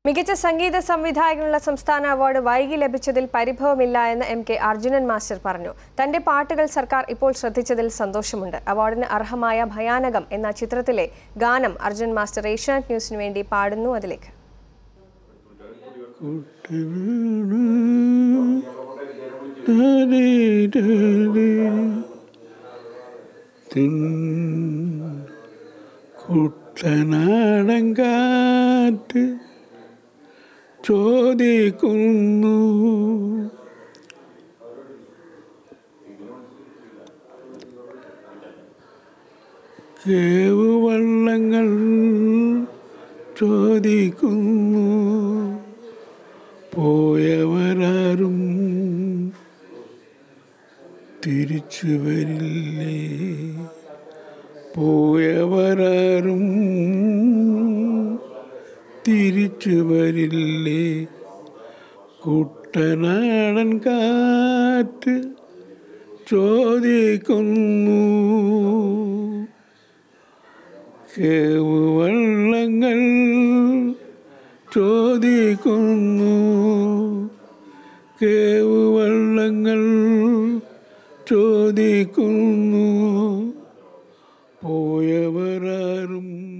മികച്ച സംഗീത സംവിധായകനുള്ള സംസ്ഥാന അവാർഡ് വൈകി ലഭിച്ചതിൽ പരിഭവമില്ല എന്ന് എം കെ അർജുനൻ മാസ്റ്റർ പറഞ്ഞു തന്റെ പാട്ടുകൾ സർക്കാർ ഇപ്പോൾ ശ്രദ്ധിച്ചതിൽ സന്തോഷമുണ്ട് അവാർഡിന് അർഹമായ ഭയാനകം എന്ന ചിത്രത്തിലെ ഗാനം അർജുൻ മാസ്റ്റർ ഏഷ്യാനെറ്റ് ന്യൂസിനു വേണ്ടി പാടുന്നു അതിലേക്ക് കുട്ടനാടങ്കാറ്റ് ചോദിക്കുന്നു കേവു വള്ളങ്ങൾ ചോദിക്കുന്നു പോയവരാരും തിരിച്ചു വരില്ലേ പോയവരാരും തിരിച്ചു വരില്ലേ കുട്ടനാടൻ കാറ്റ് ചോദിക്കുന്നു കേവ് വള്ളങ്ങൾ ചോദിക്കുന്നു കേവ് വള്ളങ്ങൾ ചോദിക്കുന്നു പോയവരാരും